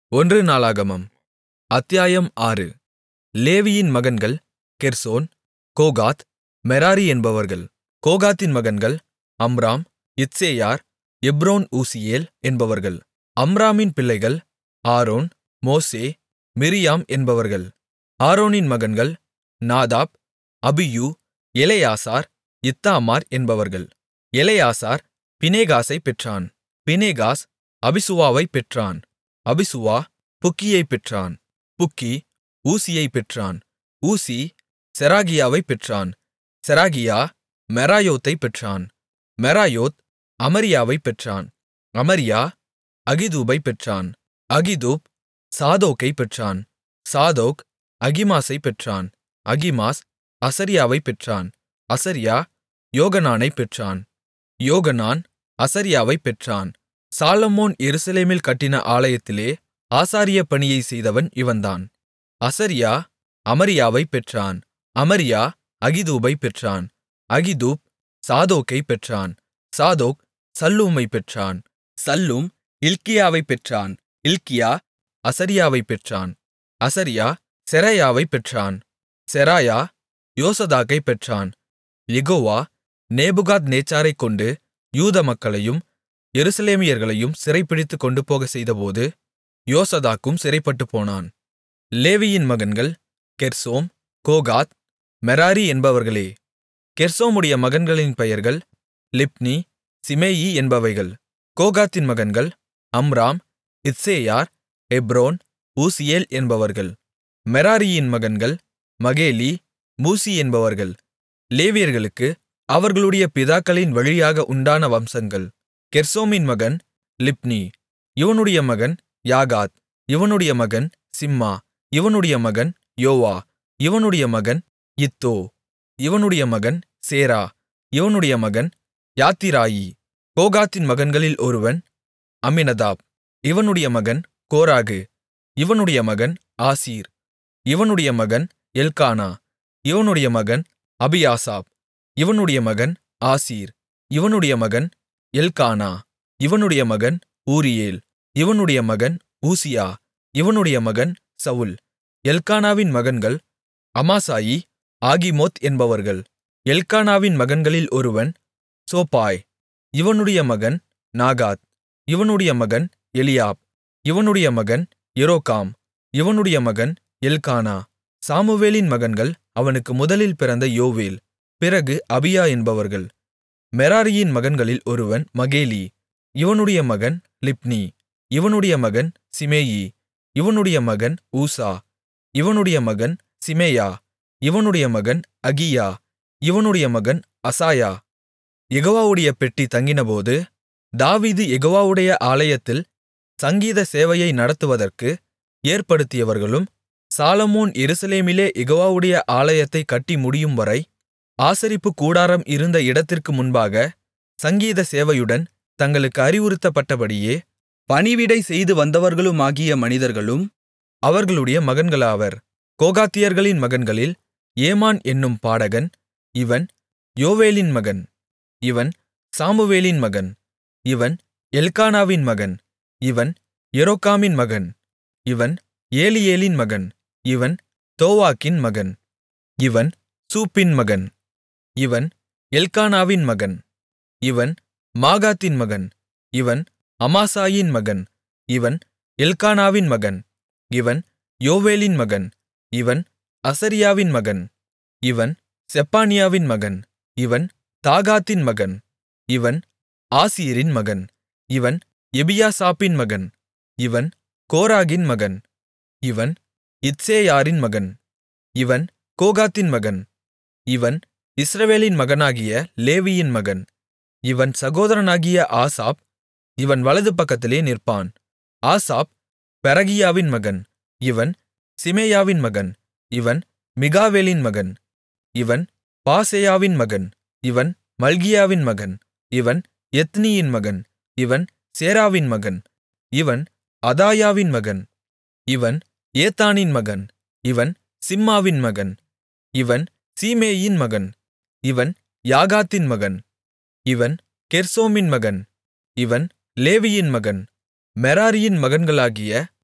ஒன்று நாளாகமம் அத்தியாயம் ஆறு லேவியின் மகன்கள் கெர்சோன் கோகாத் மெராரி என்பவர்கள் கோகாத்தின் மகன்கள் அம்ராம் இத்சேயார் எப்ரோன் ஊசியேல் என்பவர்கள் அம்ராமின் பிள்ளைகள் ஆரோன் மோசே மிரியாம் என்பவர்கள் ஆரோனின் மகன்கள் நாதாப் அபியூ எலெயாசார் இத்தாமார் என்பவர்கள் எலெயாசார் பினெகாசைப் பெற்றான் பினெகாஸ் அபிசுவாவைப் பெற்றான் அபிசுவா புக்கியைப் பெற்றான் புக்கி ஊசியைப் பெற்றான் ஊசி செராகியாவைப் பெற்றான் செராகியா மெராயோத்தைப் பெற்றான் மெராயோத் அமரியாவைப் பெற்றான் அமரியா அகிதூபைப் பெற்றான் அகிதூப் சாதோக்கைப் பெற்றான் சாதோக் அகிமாசைப் பெற்றான் அகிமாஸ் அசரியாவைப் பெற்றான் அசரியா யோகனானைப் பெற்றான் யோகனான் அசரியாவைப் பெற்றான் சாலொமோன் எருசலேமில் கட்டின ஆலயத்திலே ஆசாரிய பணியைச் செய்தவன் இவன்தான் அசரியா அமரியாவைப் பெற்றான் அமரியா அகிதூபைப் பெற்றான் அகிதூப் சாதோக்கைப் பெற்றான் சாதோக் சல்லூமைப் பெற்றான் சல்லூம் இல்க்கியாவைப் பெற்றான் இல்க்கியா அசரியாவைப் பெற்றான் அசரியா செராயாவைப் பெற்றான் செராயா யோசதாக்கைப் பெற்றான் யெகோவா நேபுகாத்நேச்சாரைக் கொண்டு யூத மக்களையும் எருசலேமியர்களையும் சிறைபிடித்துக் கொண்டுபோகச் செய்தபோது யோசதாக்கும் சிறைப்பட்டுப்போனான் லேவியின் மகன்கள் கெர்சோம் கோகாத் மெராரி என்பவர்களே கெர்சோமுடைய மகன்களின் பெயர்கள் லிப்னி சிமேயி என்பவைகள் கோகாத்தின் மகன்கள் அம்ராம் இத்சேயார் எப்ரோன் ஊசியேல் என்பவர்கள் மெராரியின் மகன்கள் மகேலி மூசி என்பவர்கள் லேவியர்களுக்கு அவர்களுடைய பிதாக்களின் வழியாக உண்டான வம்சங்கள் கெர்சோமின் மகன் லிப்னி இவனுடைய மகன் யாகாத் இவனுடைய மகன் சிம்மா இவனுடைய மகன் யோவா இவனுடைய மகன் இத்தோ இவனுடைய மகன் சேரா இவனுடைய மகன் யாத்திராயி கோகாத்தின் மகன்களில் ஒருவன் அமினதாப் இவனுடைய மகன் கோராகு இவனுடைய மகன் ஆசீர் இவனுடைய மகன் எல்கானா இவனுடைய மகன் அபியாசாப் இவனுடைய மகன் ஆசீர் இவனுடைய மகன் எல்கானா இவனுடைய மகன் ஊரியேல் இவனுடைய மகன் ஊசியா இவனுடைய மகன் சவுல் எல்கானாவின் மகன்கள் அமாசாயி ஆகிமோத் என்பவர்கள் எல்கானாவின் மகன்களில் ஒருவன் சோபாய் இவனுடைய மகன் நாகாத் இவனுடைய மகன் எலியாப் இவனுடைய மகன் எரோகாம் இவனுடைய மகன் எல்கானா சாமுவேலின் மகன்கள் அவனுக்கு முதலில் பிறந்த யோவேல் பிறகு அபியா என்பவர்கள் மெராரியின் மகன்களில் ஒருவன் மகேலி இவனுடைய மகன் லிப்னி இவனுடைய மகன் சிமேயி இவனுடைய மகன் ஊசா இவனுடைய மகன் சிமேயா இவனுடைய மகன் அகியா இவனுடைய மகன் அசாயா யெகோவாவுடைய பெட்டி தங்கினபோது தாவீது யெகோவாவுடைய ஆலயத்தில் சங்கீத சேவையை நடத்துவதற்கு ஏற்படுத்தியவர்களும் சாலமோன் எருசலேமிலே யெகோவாவுடைய ஆலயத்தைக் கட்டி முடியும்வரை ஆசரிப்புக் கூடாரம் இருந்த இடத்திற்கு முன்பாக சங்கீத சேவையுடன் தங்களுக்கு அறிவுறுத்தப்பட்டபடியே பணிவிடை செய்து வந்தவர்களுமாகிய மனிதர்களும் அவர்களுடைய மகன்களாவர் கோகாத்தியர்களின் மகன்களில் ஏமான் என்னும் பாடகன் இவன் யோவேலின் மகன் இவன் சாமுவேலின் மகன் இவன் எல்கானாவின் மகன் இவன் எரோகாமின் மகன் இவன் ஏலியேலின் மகன் இவன் தோவாக்கின் மகன் இவன் சூப்பின் மகன் இவன் எல்கானாவின் மகன் இவன் மாகாத்தின் மகன் இவன் அமாசாயின் மகன் இவன் எல்கானாவின் மகன் இவன் யோவேலின் மகன் இவன் அசரியாவின் மகன் இவன் செப்பானியாவின் மகன் இவன் தாகாத்தின் மகன் இவன் ஆசீரின் மகன் இவன் எபியாசாப்பின் மகன் இவன் கோராகின் மகன் இவன் இத்சேயாரின் மகன் இவன் கோகாத்தின் மகன் இவன் இஸ்ரவேலின் மகனாகிய லேவியின் மகன் இவன் சகோதரனாகிய ஆசாப் இவன் வலது பக்கத்திலே நிற்பான் ஆசாப் பெரகியாவின் மகன் இவன் சிமேயாவின் மகன் இவன் மிகாவேலின் மகன் இவன் பாசேயாவின் மகன் இவன் மல்கியாவின் மகன் இவன் எத்னியின் மகன் இவன் சேராவின் மகன் இவன் அதாயாவின் மகன் இவன் ஏத்தானின் மகன் இவன் சிம்மாவின் மகன் இவன் சீமேயின் மகன் இவன் யாகாத்தின் மகன் இவன் கெர்சோமின் மகன் இவன் லேவியின் மகன் மெராரியின் மகன்களாகிய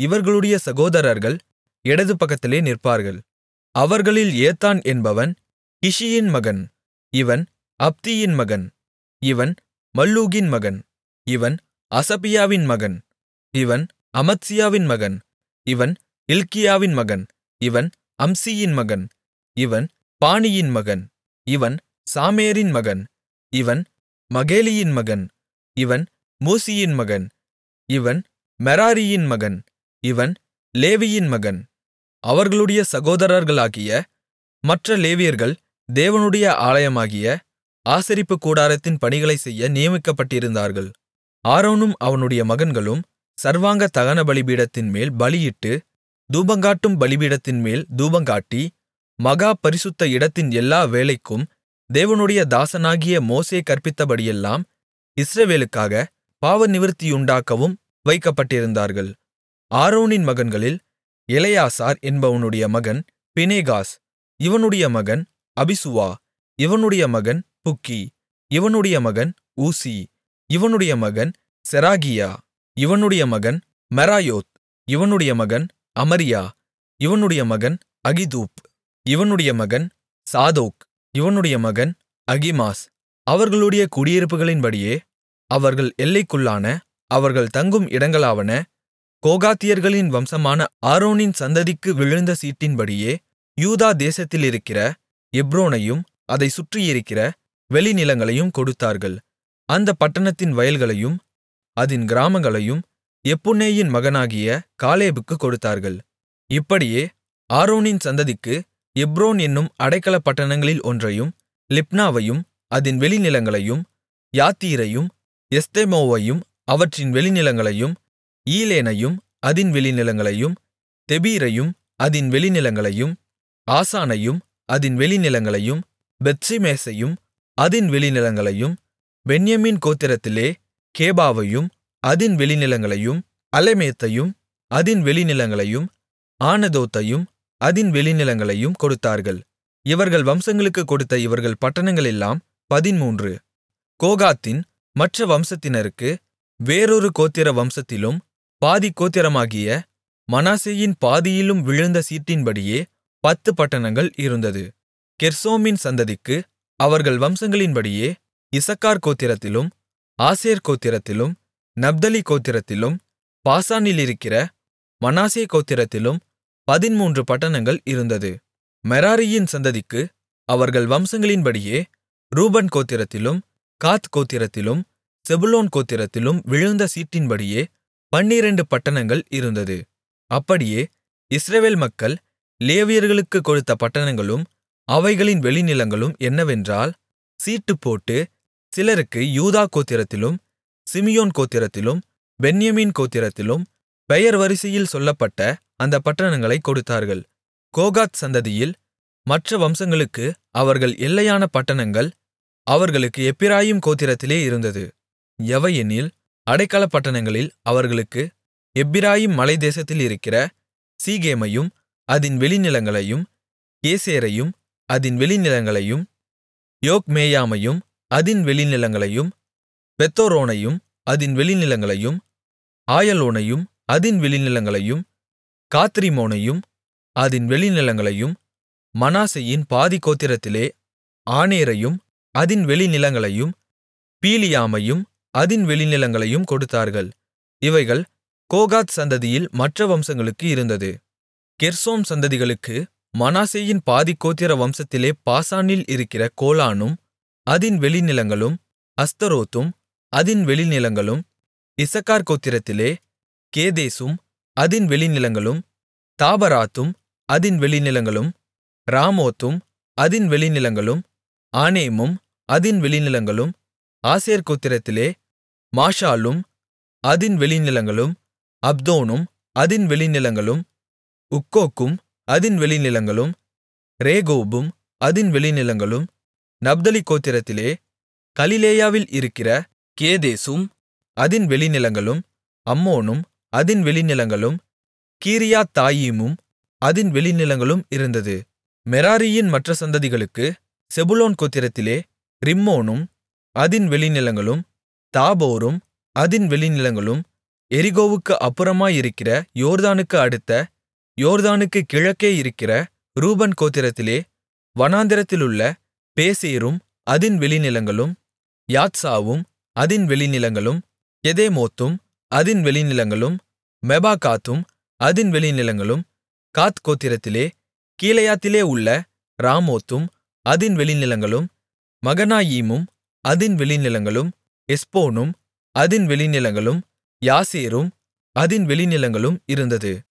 இவர்களுடைய சகோதரர்கள் இடது பக்கத்திலே நிற்பார்கள் அவர்களில் ஏத்தான் என்பவன் கிஷியின் மகன் இவன் அப்தியின் மகன் இவன் மல்லூகின் மகன் இவன் அசபியாவின் மகன் இவன் அமத்சியாவின் மகன் இவன் இல்க்கியாவின் மகன் இவன் அம்சியின் மகன் இவன் பானியின் மகன் இவன் சாமேரின் மகன் இவன் மகேலியின் மகன் இவன் மூசியின் மகன் இவன் மெராரியின் மகன் இவன் லேவியின் மகன் அவர்களுடைய சகோதரர்களாகிய மற்ற லேவியர்கள் தேவனுடைய ஆலயமாகிய ஆசரிப்பு கூடாரத்தின் பணிகளைச் செய்ய நியமிக்கப்பட்டிருந்தார்கள் ஆரோனும் அவனுடைய மகன்களும் சர்வாங்க தகன பலிபீடத்தின்மேல் பலியிட்டு தூபங்காட்டும் பலிபீடத்தின்மேல் தூபங்காட்டி மகா பரிசுத்த இடத்தின் எல்லா வேலைக்கும் தேவனுடைய தாசனாகிய மோசே கற்பித்தபடியெல்லாம் இஸ்ரவேலுக்காக பாவநிவிர்த்தியுண்டாக்கவும் வைக்கப்பட்டிருந்தார்கள் ஆரோனின் மகன்களில் எலெயாசார் என்பவனுடைய மகன் பினேகாஸ் இவனுடைய மகன் அபிசுவா இவனுடைய மகன் புக்கி இவனுடைய மகன் ஊசி இவனுடைய மகன் செராகியா இவனுடைய மகன் மெராயோத் இவனுடைய மகன் அமரியா இவனுடைய மகன் அகிதூப் இவனுடைய மகன் சாதோக் இவனுடைய மகன் அகிமாஸ் அவர்களுடைய குடியிருப்புகளின்படியே அவர்கள் எல்லைக்குள்ளான அவர்கள் தங்கும் இடங்களாவன கோகாத்தியர்களின் வம்சமான ஆரோனின் சந்ததிக்கு விழுந்த சீட்டின்படியே யூதா தேசத்திலிருக்கிற எப்ரோனையும் அதைச் சுற்றியிருக்கிற வெளிநிலங்களையும் கொடுத்தார்கள் அந்த பட்டணத்தின் வயல்களையும் அதின் கிராமங்களையும் எப்புன்னேயின் மகனாகிய காலேபுக்குக் கொடுத்தார்கள் இப்படியே ஆரோனின் சந்ததிக்கு எப்ரோன் என்னும் அடைக்கலப் பட்டணங்களில் ஒன்றையும் லிப்னாவையும் அதின் வெளிநிலங்களையும் யாத்தீரையும் எஸ்தெமோவையும் அவற்றின் வெளிநிலங்களையும் ஈலேனையும் அதின் வெளிநிலங்களையும் தெபீரையும் அதின் வெளிநிலங்களையும் ஆசானையும் அதின் வெளிநிலங்களையும் பெத்ஷிமேசையும் அதின் வெளிநிலங்களையும் பென்யமீன் கோத்திரத்திலே கேபாவையும் அதின் வெளிநிலங்களையும் அலெமேத்தையும் அதின் வெளிநிலங்களையும் ஆனதோத்தையும் அதின் வெளிநிலங்களையும் கொடுத்தார்கள் இவர்கள் வம்சங்களுக்குக் கொடுத்த இவர்கள் பட்டணங்களெல்லாம் பதின்மூன்று கோகாத்தின் மற்ற வம்சத்தினருக்கு வேறொரு கோத்திர வம்சத்திலும் பாதி கோத்திரமாகிய மனாசேயின் பாதியிலும் விழுந்த சீட்டின்படியே பத்து பட்டணங்கள் இருந்தது கெர்சோமின் சந்ததிக்கு அவர்கள் வம்சங்களின்படியே இசக்கார் கோத்திரத்திலும் ஆசேர் கோத்திரத்திலும் நப்தலி கோத்திரத்திலும் பாசானிலிருக்கிற மனாசே கோத்திரத்திலும் பதின்மூன்று பட்டணங்கள் இருந்தது மெராரியின் சந்ததிக்கு அவர்கள் வம்சங்களின்படியே ரூபன் கோத்திரத்திலும் காத் கோத்திரத்திலும் செபுலோன் கோத்திரத்திலும் விழுந்த சீட்டின்படியே பன்னிரண்டு பட்டணங்கள் இருந்தது அப்படியே இஸ்ரவேல் மக்கள் லேவியர்களுக்குக் கொடுத்த பட்டணங்களும் அவைகளின் வெளிநிலங்களும் என்னவென்றால் சீட்டுப்போட்டு சிலருக்கு யூதா கோத்திரத்திலும் சிமியோன் கோத்திரத்திலும் பென்யமீன் கோத்திரத்திலும் பெயர் வரிசையில் சொல்லப்பட்ட அந்த பட்டணங்களைக் கொடுத்தார்கள் கோகாத் சந்ததியில் மற்ற வம்சங்களுக்கு அவர்கள் எல்லையான பட்டணங்கள் அவர்களுக்கு எப்பிராயீம் கோத்திரத்திலே இருந்தது எவையெனில் அடைக்கலப் பட்டணங்களில் அவர்களுக்கு எப்பிராயீம் மலைத்தேசத்தில் இருக்கிற சீகேமையும் அதின் வெளிநிலங்களையும் கேசேரையும் அதின் வெளிநிலங்களையும் யோக்மேயாமையும் அதின் வெளிநிலங்களையும் பெத்தோரோனையும் அதின் வெளிநிலங்களையும் ஆயலோனையும் அதின் வெளிநிலங்களையும் காத்ரிமோனையும் அதின் வெளிநிலங்களையும் மனாசேயின் பாதி கோத்திரத்திலே ஆனேரையும் அதின் வெளிநிலங்களையும் பீலியாமையும் அதின் வெளிநிலங்களையும் கொடுத்தார்கள் இவைகள் கோகாத் சந்ததியில் மற்ற வம்சங்களுக்கு இருந்தது கெர்சோம் சந்ததிகளுக்கு மனாசேயின் பாதி கோத்திர வம்சத்திலே பாசானில் இருக்கிற கோலானும் அதின் வெளிநிலங்களும் அஸ்தரோத்தும் அதின் வெளிநிலங்களும் இசக்கார் கோத்திரத்திலே கேதேசும் அதின் வெளிநிலங்களும் தாபராத்தும் அதின் வெளிநிலங்களும் ராமோத்தும் அதின் வெளிநிலங்களும் ஆனேமும் அதின் வெளிநிலங்களும் ஆசேர் கோத்திரத்திலே மாஷாலும் அதின் வெளிநிலங்களும் அப்தோனும் அதின் வெளிநிலங்களும் உக்கோக்கும் அதின் வெளிநிலங்களும் ரேகோபும் அதின் வெளிநிலங்களும் நப்தலி கோத்திரத்திலே கலிலேயாவில் இருக்கிற கேதேசும் அதின் வெளிநிலங்களும் அம்மோனும் அதின் வெளிநிலங்களும் கீரியாத்தாயீமும் அதின் வெளிநிலங்களும் இருந்தது மெராரியின் மற்ற சந்ததிகளுக்கு செபுலோன் கோத்திரத்திலே ரிம்மோனும் அதின் வெளிநிலங்களும் தாபோரும் அதின் வெளிநிலங்களும் எரிகோவுக்கு அப்புறமாயிருக்கிற யோர்தானுக்கு அடுத்த யோர்தானுக்குக் கிழக்கே இருக்கிற ரூபன் கோத்திரத்திலே வனாந்திரத்திலுள்ள பேசேரும் அதின் வெளிநிலங்களும் யாத்சாவும் அதின் வெளிநிலங்களும் கெதெமோத்தும் அதின் வெளிநிலங்களும் மெபாகாத்தும் அதின் வெளிநிலங்களும் காத் கோத்திரத்திலே கீலேயாத்திலே உள்ள ராமோத்தும் அதின் வெளிநிலங்களும் மகனாயீமும் அதின் வெளிநிலங்களும் எஸ்போனும் அதின் வெளிநிலங்களும் யாசேரும் அதின் வெளிநிலங்களும் இருந்தது